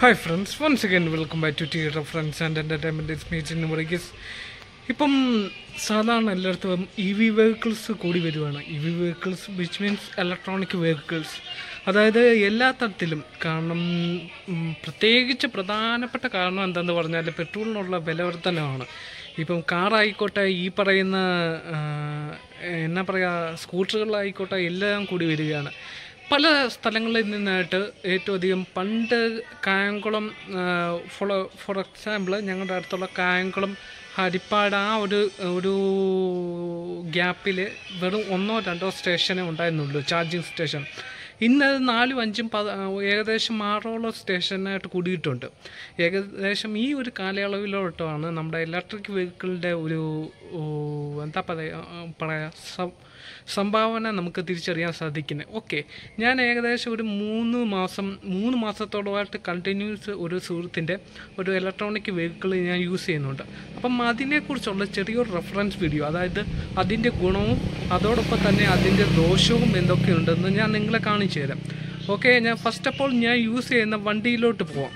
hi friends once again welcome back to theatre friends and entertainment speech എന്ന് പറയുക ഇപ്പം സാധാരണ എല്ലായിടത്തും ഇ വി വെഹിക്കിൾസ് കൂടി വരുവാണ് E V vehicles which means electronic vehicles അതായത് എല്ലാ തരത്തിലും കാരണം ഉം, പ്രത്യേകിച്ച് പ്രധാനപ്പെട്ട കാരണം എന്താണെന്ന് പറഞ്ഞാൽ പെട്രോളിനുള്ള വില വർധനമാണ് ഇപ്പം കാറായിക്കോട്ടെ ഈ പറയുന്ന ആ, എന്നാ പറയുക സ്കൂട്ടറുകളായിക്കോട്ടെ എല്ലാം കൂടി വരികയാണ് പല സ്ഥലങ്ങളിൽ നിന്നായിട്ട് ഏറ്റവും അധികം പണ്ട് കായംകുളം ഫോർ ഫോർ എക്സാമ്പിൾ ഞങ്ങളുടെ അടുത്തുള്ള കായംകുളം ഹരിപ്പാട് ആ ഒരു ഒരു ഗ്യാപ്പിൽ വെറും ഒന്നോ രണ്ടോ സ്റ്റേഷനേ ഉണ്ടായിരുന്നുള്ളൂ ചാർജിങ് സ്റ്റേഷൻ ഇന്ന് അത് നാലും അഞ്ചും പത ഏകദേശം ആറോളം സ്റ്റേഷനായിട്ട് കൂടിയിട്ടുണ്ട് ഏകദേശം ഈ ഒരു കാലയളവിലോട്ടാണ് നമ്മുടെ ഇലക്ട്രിക് വെഹിക്കിളിൻ്റെ ഒരു ഓ, എന്താ പറയുക പറയുക സം- സംഭാവന നമുക്ക് തിരിച്ചറിയാൻ സാധിക്കുന്നത് ഓക്കെ ഞാൻ ഏകദേശം ഒരു മൂന്ന് മാസം മൂന്ന് മാസത്തോളമായിട്ട് കണ്ടിന്യൂസ് ഒരു സുഹൃത്തിൻ്റെ ഒരു ഇലക്ട്രോണിക് വെഹിക്കിൾ ഞാൻ യൂസ് ചെയ്യുന്നുണ്ട് അപ്പം അതിനെക്കുറിച്ചുള്ള ചെറിയൊരു റെഫറൻസ് വീഡിയോ അതായത് അതിൻ്റെ ഗുണവും അതോടൊപ്പം തന്നെ അതിൻ്റെ ദോഷവും എന്തൊക്കെയുണ്ടെന്ന് ഞാൻ നിങ്ങളെ കാണിച്ചു തരാം ഓക്കെ ഞാൻ ഫസ്റ്റ് ഓഫ് ഓൾ ഞാൻ യൂസ് ചെയ്യുന്ന വണ്ടിയിലോട്ട് പോവാം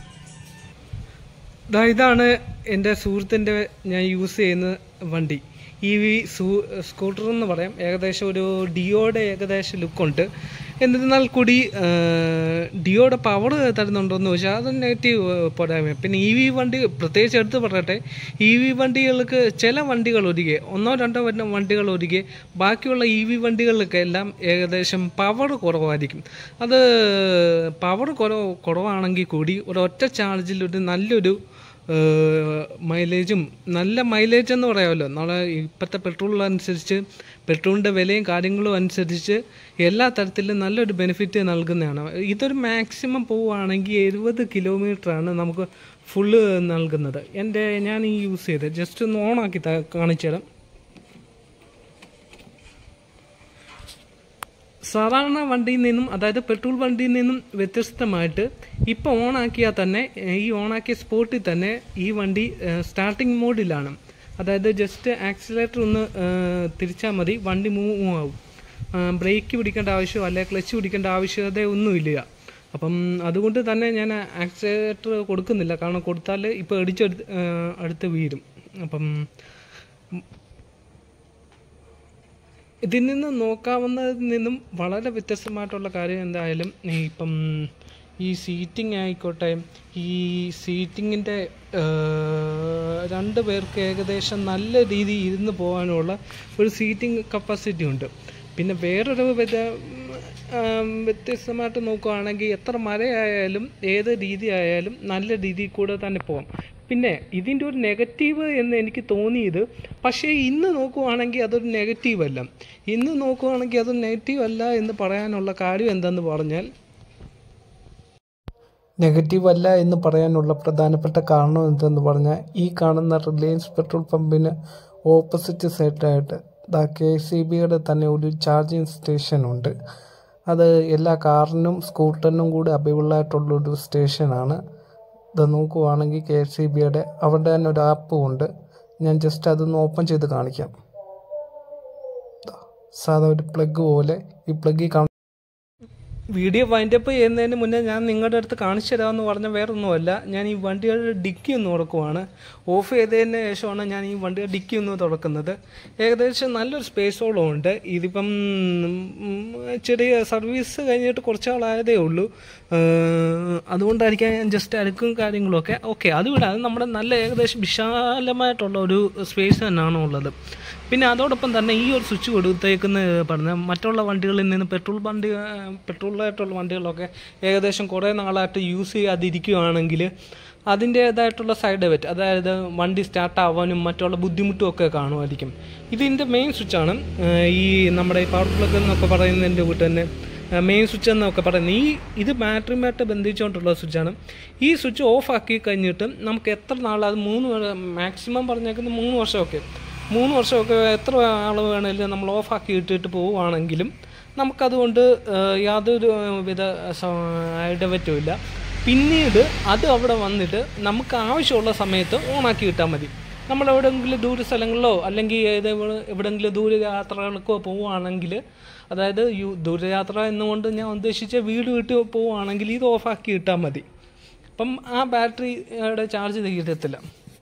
ദാ ഇതാണ് എൻ്റെ സുഹൃത്തിൻ്റെ ഞാൻ യൂസ് ചെയ്യുന്ന വണ്ടി ഇ വി സൂ സ്കൂട്ടർ എന്ന് പറയാം ഏകദേശം ഒരു ഡിയോയുടെ ഏകദേശം ലുക്കുണ്ട് എന്നിരുന്നാൽ കൂടി ആ, ഡിയോയുടെ പവർ തരുന്നുണ്ടോയെന്ന് ചോദിച്ചാൽ അത് നെഗറ്റീവ് പോരായ്മ പിന്നെ ഇ വി വണ്ടി പ്രത്യേകിച്ച് എടുത്ത് പറയട്ടെ ഇ വി വണ്ടികൾക്ക് ചില വണ്ടികൾ ഒഴികെ ഒന്നോ രണ്ടോ വരുന്ന വണ്ടികൾ ഒഴികെ ബാക്കിയുള്ള ഇ വി വണ്ടികൾക്ക് എല്ലാം ഏകദേശം പവർ കുറവായിരിക്കും അത് പവർ കുറവ് കുറവാണെങ്കിൽ കൂടി ഒരു ഒറ്റ ചാർജിൽ ഒരു നല്ലൊരു മൈലേജും നല്ല മൈലേജ് എന്ന് പറയാമല്ലോ നാളെ ഇപ്പോഴത്തെ പെട്രോൾ അനുസരിച്ച് പെട്രോളിൻ്റെ വിലയും കാര്യങ്ങളും അനുസരിച്ച് എല്ലാ തരത്തിലും നല്ലൊരു ബെനിഫിറ്റ് നൽകുന്നതാണ് ഇതൊരു മാക്സിമം പോവുകയാണെങ്കിൽ എഴുപത് കിലോമീറ്ററാണ് നമുക്ക് ഫുള്ള് നൽകുന്നത് എൻ്റെ ഞാൻ ഈ യൂസ് ചെയ്ത് ജസ്റ്റ് ഒന്ന് ഓണാക്കി കാണിച്ചു തരാം സാധാരണ വണ്ടിയിൽ നിന്നും അതായത് പെട്രോൾ വണ്ടിയിൽ നിന്നും വ്യത്യസ്തമായിട്ട് ഇപ്പോൾ ഓണാക്കിയാൽ തന്നെ ഏഹ്, ഈ ഓണാക്കിയ സ്പോട്ടിൽ തന്നെ ഈ വണ്ടി സ്റ്റാർട്ടിംഗ് മോഡിലാണ് അതായത് ജസ്റ്റ് ആക്സിലേറ്റർ ഒന്ന് തിരിച്ചാൽ മതി വണ്ടി മൂവ് ആവും ബ്രേക്ക് പിടിക്കേണ്ട ആവശ്യമോ അല്ലെങ്കിൽ ക്ലച്ച് പിടിക്കേണ്ട ആവശ്യകത ഒന്നുമില്ല അപ്പം അതുകൊണ്ട് തന്നെ ഞാൻ ആക്സിലേറ്റർ കൊടുക്കുന്നില്ല കാരണം കൊടുത്താൽ ഇപ്പോൾ ഇടിച്ചെടുത്ത് ഏഹ്, അടുത്ത് വീഴും അപ്പം ഇതിൽ നിന്ന് നോക്കാവുന്നതിൽ നിന്നും വളരെ വ്യത്യസ്തമായിട്ടുള്ള കാര്യം എന്തായാലും ഈ ഇപ്പം ഈ സീറ്റിംഗ് ആയിക്കോട്ടെ ഈ സീറ്റിങ്ങിൻ്റെ രണ്ട് പേർക്ക് ഏകദേശം നല്ല രീതിയിൽ ഇരുന്ന് പോകാനുള്ള ഒരു സീറ്റിംഗ് കപ്പാസിറ്റി ഉണ്ട് പിന്നെ വേറൊരു വിധ ഉം, വ്യത്യസ്തമായിട്ട് നോക്കുകയാണെങ്കിൽ എത്ര മഴയായാലും ഏത് രീതി ആയാലും നല്ല രീതിയിൽ കൂടെ തന്നെ പോകാം പിന്നെ ഇതിൻ്റെ ഒരു നെഗറ്റീവ് എന്ന് എനിക്ക് തോന്നിയത് പക്ഷേ ഇന്ന് നോക്കുവാണെങ്കിൽ അതൊരു നെഗറ്റീവ് അല്ല ഇന്ന് നോക്കുവാണെങ്കിൽ അതൊരു നെഗറ്റീവ് അല്ല എന്ന് പറയാനുള്ള കാര്യം എന്തെന്ന് പറഞ്ഞാൽ നെഗറ്റീവ് അല്ല എന്ന് പറയാനുള്ള പ്രധാനപ്പെട്ട കാരണം എന്തെന്ന് പറഞ്ഞാൽ ഈ കാണുന്ന റിലയൻസ് പെട്രോൾ പമ്പിന് ഓപ്പോസിറ്റ് സൈഡായിട്ട് ദാ കെ സി ബിയുടെ തന്നെ ഒരു ചാർജിങ് സ്റ്റേഷൻ ഉണ്ട് അത് എല്ലാ കാറിനും സ്കൂട്ടറിനും കൂടി അവൈലബിൾ ആയിട്ടുള്ളൊരു സ്റ്റേഷനാണ് ഇത് നോക്കുവാണെങ്കിൽ കെ എസ് സി ബിയുടെ അവരുടെ തന്നെ ഒരു ആപ്പും ഉണ്ട് ഞാൻ ജസ്റ്റ് അതൊന്ന് ഓപ്പൺ ചെയ്ത് കാണിക്കാം ദാ, സാധാ ഒരു പ്ലഗ് പോലെ ഈ പ്ലഗിൽ കാണ വീഡിയോ വൈൻഡപ്പ് ചെയ്യുന്നതിന് മുന്നേ ഞാൻ നിങ്ങളുടെ അടുത്ത് കാണിച്ചു തരാമെന്ന് പറഞ്ഞ വേറൊന്നുമല്ല ഞാൻ ഈ വണ്ടിയുടെ ഡിക്കി ഒന്ന് തുറക്കുവാണ് ഓഫ് ചെയ്തതിന് ശേഷമാണ് ഞാൻ ഈ വണ്ടിയുടെ ഡിക്കി ഒന്ന് തുറക്കുന്നത് ഏകദേശം നല്ലൊരു സ്പേസോളം ഉണ്ട് ഇതിപ്പം ഉം, ചെറിയ സർവീസ് കഴിഞ്ഞിട്ട് കുറച്ച് നാളായതേ ഉള്ളൂ ഏഹ്, അതുകൊണ്ടായിരിക്കാം ഞാൻ ജസ്റ്റ് അഴുക്കും കാര്യങ്ങളൊക്കെ ഓക്കെ അത് വിടാതെ നമ്മുടെ നല്ല ഏകദേശം വിശാലമായിട്ടുള്ള ഒരു സ്പേസ് തന്നെയാണ് ഉള്ളത് പിന്നെ അതോടൊപ്പം തന്നെ ഈ ഒരു സ്വിച്ച് കൊടുത്തേക്കുന്ന പറഞ്ഞ മറ്റുള്ള വണ്ടികളിൽ നിന്ന് പെട്രോൾ വണ്ടി പെട്രോളായിട്ടുള്ള വണ്ടികളൊക്കെ ഏകദേശം കുറേ നാളായിട്ട് യൂസ് ചെയ്യാതിരിക്കുകയാണെങ്കിൽ അതിൻ്റേതായിട്ടുള്ള സൈഡ് എഫക്റ്റ് അതായത് വണ്ടി സ്റ്റാർട്ട് ആവാനും മറ്റുള്ള ബുദ്ധിമുട്ടും ഒക്കെ കാണുമായിരിക്കും ഇതിൻ്റെ മെയിൻ സ്വിച്ചാണ് ഈ നമ്മുടെ ഈ പവർ പ്ലഗ് എന്നൊക്കെ പറയുന്നതിൻ്റെ കൂട്ട് തന്നെ മെയിൻ സ്വിച്ച് എന്നൊക്കെ പറയുന്നത് ഈ ഇത് ബാറ്ററിയുമായിട്ട് ബന്ധിച്ചുകൊണ്ടുള്ള സ്വിച്ചാണ് ഈ സ്വിച്ച് ഓഫ് ആക്കി കഴിഞ്ഞിട്ട് നമുക്ക് എത്ര നാൾ അത് മൂന്ന് മാക്സിമം പറഞ്ഞേക്കുന്നത് മൂന്ന് വർഷമൊക്കെ മൂന്ന് വർഷമൊക്കെ എത്ര ആൾ വേണമെങ്കിലും നമ്മൾ ഓഫ് ആക്കി ഇട്ടിട്ട് പോവുകയാണെങ്കിലും നമുക്കതുകൊണ്ട് ഏഹ്, യാതൊരു വിധ ഇടപറ്റും ഇല്ല പിന്നീട് അത് അവിടെ വന്നിട്ട് നമുക്ക് ആവശ്യമുള്ള സമയത്ത് ഓണാക്കി ഇട്ടാൽ മതി നമ്മൾ എവിടെയെങ്കിലും ദൂര സ്ഥലങ്ങളിലോ അല്ലെങ്കിൽ ഏത് എവിടെയെങ്കിലും ദൂര യാത്രകൾക്കോ പോവുകയാണെങ്കിൽ അതായത് യു ദൂരയാത്ര എന്നുകൊണ്ട് ഞാൻ ഉദ്ദേശിച്ച വീട് വിട്ട് പോവുകയാണെങ്കിൽ ഇത് ഓഫാക്കി ഇട്ടാൽ മതി അപ്പം ആ ബാറ്ററിയുടെ ചാർജ് തീരത്തില്ല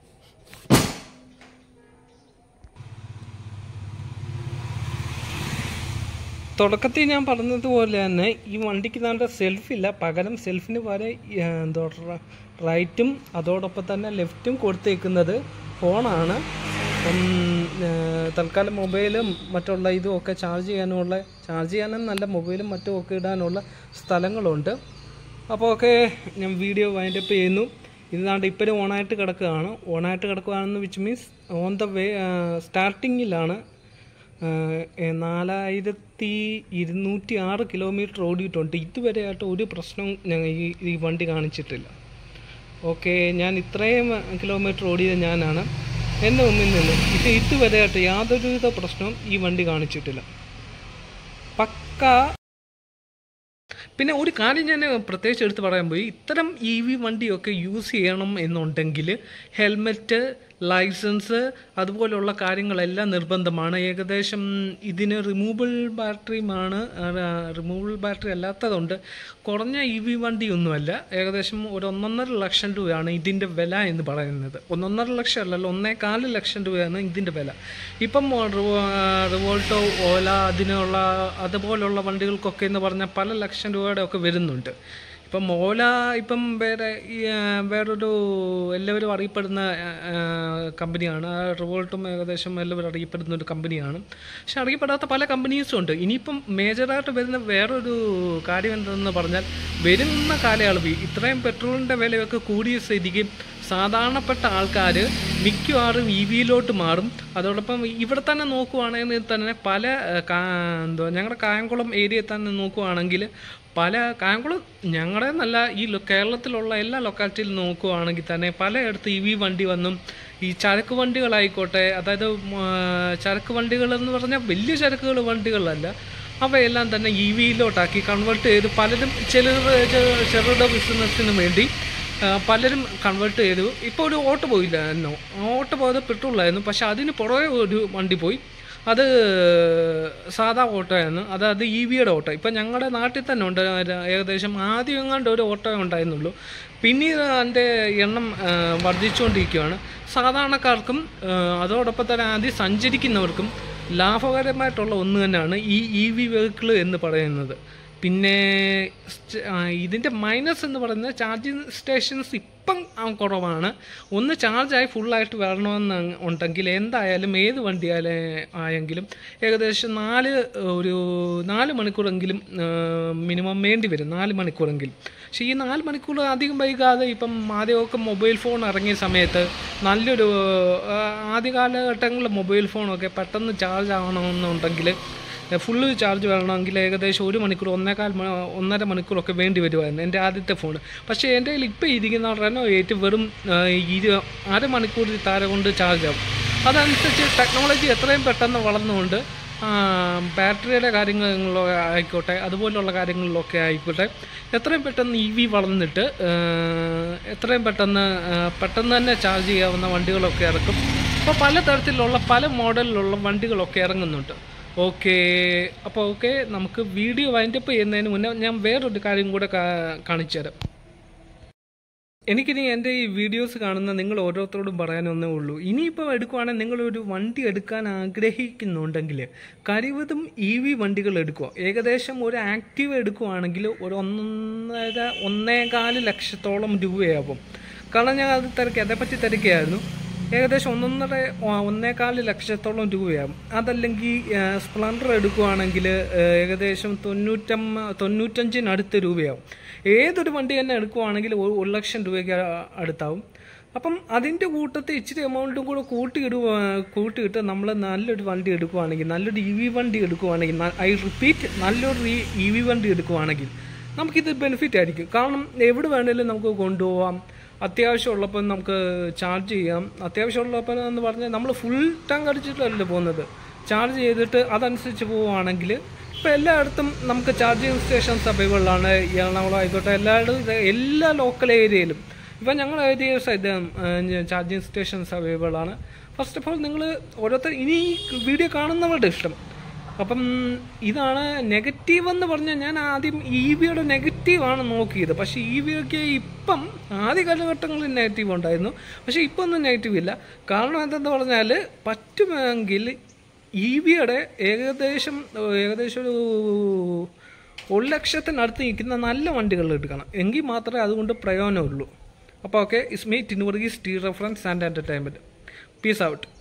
തുടക്കത്തിൽ ഞാൻ പറഞ്ഞതുപോലെ തന്നെ ഈ വണ്ടിക്ക് നല്ല സെൽഫില്ല പകരം സെൽഫിന് പകരം ഈ, ആ, എന്തോ റ- റൈറ്റും അതോടൊപ്പം തന്നെ ലെഫ്റ്റും കൊടുത്തേക്കുന്നത് ഫോണാണ് അപ്പം ആ, തൽക്കാലം മൊബൈലും മറ്റുള്ള ഇതും ഒക്കെ ചാർജ് ചെയ്യാനുള്ള ചാർജ് ചെയ്യാനും നല്ല മൊബൈലും മറ്റും ഒക്കെ ഇടാനുള്ള സ്ഥലങ്ങളുണ്ട് അപ്പോൾ ഒക്കെ ഞാൻ വീഡിയോ വൈൻഡപ്പ് ചെയ്യുന്നു ഇതാണ്ട് ഇപ്പോഴും ഓണായിട്ട് കിടക്കുകയാണ് ഓണായിട്ട് കിടക്കുകയാണെന്ന് which means on the way സ്റ്റാർട്ടിങ്ങിലാണ് ഏഹ് നാലായിരത്തി ഇരുന്നൂറ്റി ആറ് കിലോമീറ്റർ ഓടിയിട്ടുണ്ട് ഇതുവരെയായിട്ട് ഒരു പ്രശ്നവും ഞങ്ങൾ ഈ ഈ വണ്ടി കാണിച്ചിട്ടില്ല ഓക്കെ ഞാൻ ഇത്രയും കിലോമീറ്റർ ഓടിയത് ഞാനാണ് എൻ്റെ മുമ്പിൽ നിന്ന് ഇത് ഇതുവരെയായിട്ട് യാതൊരുവിധ പ്രശ്നവും ഈ വണ്ടി കാണിച്ചിട്ടില്ല പക്ക പിന്നെ ഒരു കാര്യം ഞാൻ പ്രത്യേകിച്ച് എടുത്ത് പറയാൻ പോയി ഇത്തരം ഇ വി വണ്ടിയൊക്കെ യൂസ് ചെയ്യണം എന്നുണ്ടെങ്കിൽ ഹെൽമെറ്റ് ലൈസൻസ് അതുപോലുള്ള കാര്യങ്ങളെല്ലാം നിർബന്ധമാണ് ഏകദേശം ഇതിന് റിമൂവബിൾ ബാറ്ററിയുമാണ് റിമൂവബിൾ ബാറ്ററി അല്ലാത്തതുകൊണ്ട് കുറഞ്ഞ ഇ വി വണ്ടിയൊന്നുമല്ല ഏകദേശം ഒരു ഒന്നൊന്നര ലക്ഷം രൂപയാണ് ഇതിൻ്റെ വില എന്ന് പറയുന്നത് ഒന്നൊന്നര ലക്ഷം അല്ലല്ലോ ഒന്നേകാല് ലക്ഷം രൂപയാണ് ഇതിൻ്റെ വില ഇപ്പം റിവോ- റിവോൾട്ടോ ഓല അതിനുള്ള അതുപോലുള്ള വണ്ടികൾക്കൊക്കെ എന്ന് പറഞ്ഞാൽ പല ലക്ഷം രൂപയുടെ ഒക്കെ വരുന്നുണ്ട് ഇപ്പം ഓല ഇപ്പം വേറെ ഈ, ആ, വേറൊരു എല്ലാവരും അറിയപ്പെടുന്ന ആ, ആ, കമ്പനിയാണ് ആ റിവോൾട്ടും ഏകദേശം എല്ലാവരും അറിയപ്പെടുന്ന ഒരു കമ്പനിയാണ് പക്ഷെ അറിയപ്പെടാത്ത പല കമ്പനീസും ഉണ്ട് ഇനിയിപ്പം മേജറായിട്ട് വരുന്ന വേറൊരു കാര്യം എന്തെന്ന് പറഞ്ഞാൽ വരുന്ന കാലയളവിൽ ഇത്രയും പെട്രോളിൻ്റെ വിലയൊക്കെ കൂടിയ സ്ഥിതിക്ക് സാധാരണപ്പെട്ട ആൾക്കാർ മിക്കവാറും ഇ വിയിലോട്ട് മാറും അതോടൊപ്പം ഇവിടെ തന്നെ നോക്കുവാണെങ്കിൽ തന്നെ പല ഏഹ്, കാ- എന്തുവാ ഞങ്ങളുടെ കായംകുളം ഏരിയയിൽ തന്നെ നോക്കുവാണെങ്കിൽ പല കായംകുളം ഞങ്ങളുടെ നല്ല ഈ ലൊ- കേരളത്തിലുള്ള എല്ലാ ലൊക്കാലിറ്റിയിൽ നോക്കുവാണെങ്കിൽ തന്നെ പലയിടത്ത് ഇ വി വണ്ടി വന്നും ഈ ചരക്ക് വണ്ടികളായിക്കോട്ടെ അതായത് ഉം, ആ, ചരക്ക് വണ്ടികൾ എന്ന് പറഞ്ഞാൽ വലിയ ചരക്കുകൾ വണ്ടികളല്ല അവയെല്ലാം തന്നെ ഇ വിയിലോട്ടാക്കി കൺവേർട്ട് ചെയ്ത് പലരും ചിലർ ചെറുകിട ബിസിനസ്സിന് വേണ്ടി ആ, പലരും കൺവേർട്ട് ചെയ്തു ഇപ്പോൾ ഒരു ഓട്ടോ പോയില്ലായിരുന്നു ഓട്ടോ പോയത് പെട്രോളായിരുന്നു പക്ഷെ അതിന് പുറകെ ഒരു വണ്ടി പോയി അത് സാധാ ഓട്ടോ ആയിരുന്നു അതായത് ഇ വിയുടെ ഓട്ടോ ഇപ്പം ഞങ്ങളുടെ നാട്ടിൽ തന്നെ ഉണ്ട് ഒരു ഏകദേശം ആദ്യം എങ്ങാണ്ട് ഒരു ഓട്ടോ ഉണ്ടായിരുന്നുള്ളൂ പിന്നീട് അതിൻ്റെ എണ്ണം ആ, വർദ്ധിച്ചുകൊണ്ടിരിക്കുകയാണ് സാധാരണക്കാർക്കും ആ, അതോടൊപ്പം തന്നെ ആദ്യം സഞ്ചരിക്കുന്നവർക്കും ലാഭകരമായിട്ടുള്ള ഒന്ന് തന്നെയാണ് ഈ ഇ വി വെഹിക്കിൾ എന്ന് പറയുന്നത് പിന്നെ സ്റ്റ- ആ, ഇതിൻ്റെ മൈനസ് എന്ന് പറയുന്നത് ചാർജിങ് സ്റ്റേഷൻസ് ഇപ്പം ആ, കുറവാണ് ഒന്ന് ചാർജായി ഫുള്ളായിട്ട് വരണമെന്ന് ഉണ്ടെങ്കിൽ എന്തായാലും ഏത് വണ്ടി ആയാലും ആയെങ്കിലും ഏകദേശം നാല് ഒരു നാല് മണിക്കൂറെങ്കിലും മിനിമം വേണ്ടി വരും നാല് മണിക്കൂറെങ്കിലും പക്ഷേ ഈ നാല് മണിക്കൂർ അധികം വൈകാതെ ഇപ്പം ആദ്യമൊക്കെ മൊബൈൽ ഫോൺ ഇറങ്ങിയ സമയത്ത് നല്ലൊരു ആ, ആദ്യ കാലഘട്ടങ്ങളിൽ മൊബൈൽ ഫോണൊക്കെ പെട്ടെന്ന് ചാർജ് ആവണമെന്നുണ്ടെങ്കിൽ ഫുള്ള് ചാർജ് വരണമെങ്കിൽ ഏകദേശം ഒരു മണിക്കൂർ ഒന്നേകാൽ മ- ഒന്നര മണിക്കൂറൊക്കെ വേണ്ടി വരുമായിരുന്നു എൻ്റെ ആദ്യത്തെ ഫോൺ പക്ഷേ എൻ്റെ കയ്യിൽ ഇപ്പോൾ ഇരിക്കുന്ന റെനോ എയ്റ്റ് വെറും ആ, ഇരു അരമണിക്കൂറിൽ താരം കൊണ്ട് ചാർജ് ആവും അതനുസരിച്ച് ടെക്നോളജി എത്രയും പെട്ടെന്ന് വളർന്നുകൊണ്ട് ആ, ബാറ്ററിയുടെ കാര്യങ്ങളിലോ ആയിക്കോട്ടെ അതുപോലുള്ള കാര്യങ്ങളിലൊക്കെ ആയിക്കോട്ടെ എത്രയും പെട്ടെന്ന് ഇ വി വളർന്നിട്ട് ആ, എത്രയും പെട്ടെന്ന് ആ, പെട്ടെന്ന് തന്നെ ചാർജ് ചെയ്യാവുന്ന വണ്ടികളൊക്കെ ഇറക്കും അപ്പോൾ പലതരത്തിലുള്ള പല മോഡലിലുള്ള വണ്ടികളൊക്കെ ഇറങ്ങുന്നുണ്ട് ഓക്കെ അപ്പോൾ ഓക്കെ നമുക്ക് വീഡിയോ വൈൻഡപ്പ് ചെയ്യുന്നതിന് മുന്നേ ഞാൻ വേറൊരു കാര്യം കൂടെ കാ- കാണിച്ചു തരാം എനിക്കിനി എൻ്റെ ഈ വീഡിയോസ് കാണുന്ന നിങ്ങൾ ഓരോരുത്തരോടും പറയാനൊന്നേ ഉള്ളൂ ഇനിയിപ്പോൾ എടുക്കുവാണെങ്കിൽ നിങ്ങളൊരു വണ്ടി എടുക്കാൻ ആഗ്രഹിക്കുന്നുണ്ടെങ്കിൽ കഴിവതും ഇ വി വണ്ടികൾ എടുക്കുക ഏകദേശം ഒരു ആക്റ്റീവ് എടുക്കുവാണെങ്കിൽ ഒരു ഒന്നര ഒന്നേകാല് ലക്ഷത്തോളം രൂപയാവും കാരണം ഞാൻ അത് തിരക്കി അതേപ്പറ്റി തിരക്കിയായിരുന്നു ഏകദേശം ഒന്നൊന്നര ഒ- ഒന്നേകാല് ലക്ഷത്തോളം രൂപയാകും അതല്ലെങ്കിൽ സ്പ്ലൻഡർ എടുക്കുവാണെങ്കിൽ ഏകദേശം തൊണ്ണൂറ്റമ്മ തൊണ്ണൂറ്റഞ്ചിനടുത്ത് രൂപയാവും ഏതൊരു വണ്ടി തന്നെ എടുക്കുവാണെങ്കിൽ ഒരു ഒരു ലക്ഷം രൂപയ്ക്ക് അ- അടുത്താവും അപ്പം അതിൻ്റെ കൂട്ടത്തിൽ ഇച്ചിരി എമൗണ്ടും കൂടെ കൂട്ടിയിടുക കൂട്ടിയിട്ട് നമ്മൾ നല്ലൊരു വണ്ടി എടുക്കുവാണെങ്കിൽ നല്ലൊരു ഇ വി വണ്ടി എടുക്കുവാണെങ്കിൽ ഐ റിപ്പീറ്റ് നല്ലൊരു ഇ വി വണ്ടി എടുക്കുവാണെങ്കിൽ നമുക്കിത് ബെനിഫിറ്റ് ആയിരിക്കും കാരണം എവിടെ വേണേലും നമുക്ക് കൊണ്ടുപോകാം അത്യാവശ്യമുള്ളപ്പോൾ നമുക്ക് ചാർജ് ചെയ്യാം അത്യാവശ്യമുള്ളപ്പോൾ എന്ന് പറഞ്ഞാൽ നമ്മൾ ഫുൾ ടാങ്ക് അടിച്ചിട്ടല്ലേ പോകുന്നത് ചാർജ് ചെയ്തിട്ട് അതനുസരിച്ച് പോവുകയാണെങ്കിൽ ഇപ്പോൾ എല്ലായിടത്തും നമുക്ക് ചാർജിങ് സ്റ്റേഷൻസ് അവൈലബിൾ ആണ് എറണാകുളം ആയിക്കോട്ടെ എല്ലായിടത്തും ഇത് എല്ലാ ലോക്കൽ ഏരിയയിലും ഇപ്പം ഞങ്ങളുടെ ഏരിയ ഇത് ചാർജിങ് സ്റ്റേഷൻസ് അവൈലബിൾ ആണ് ഫസ്റ്റ് ഓഫ് ഓൾ നിങ്ങൾ ഓരോരുത്തർ ഇനി ഈ വീഡിയോ കാണുന്നവരുടെ ഇഷ്ടം അപ്പം ഇതാണ് നെഗറ്റീവ് എന്ന് പറഞ്ഞാൽ ഞാൻ ആദ്യം ഇ വിയുടെ നെഗറ്റീവാണ് നോക്കിയത് പക്ഷേ ഇ വിയൊക്കെ ഇപ്പം ആദ്യ കാലഘട്ടങ്ങളിൽ നെഗറ്റീവ് ഉണ്ടായിരുന്നു പക്ഷേ ഇപ്പം ഒന്നും നെഗറ്റീവ് ഇല്ല കാരണം എന്തെന്ന് പറഞ്ഞാൽ പറ്റുമെങ്കിൽ ഇ വിയുടെ ഏകദേശം ഏകദേശം ഒരു ഒരു ലക്ഷത്തിനടുത്ത് നിൽക്കുന്ന നല്ല വണ്ടികൾ എടുക്കണം എങ്കിൽ മാത്രമേ അതുകൊണ്ട് പ്രയോജനമുള്ളൂ അപ്പോൾ ഓക്കെ ഇസ്മി ടിനുവർഗീസ് ടി reference and entertainment peace out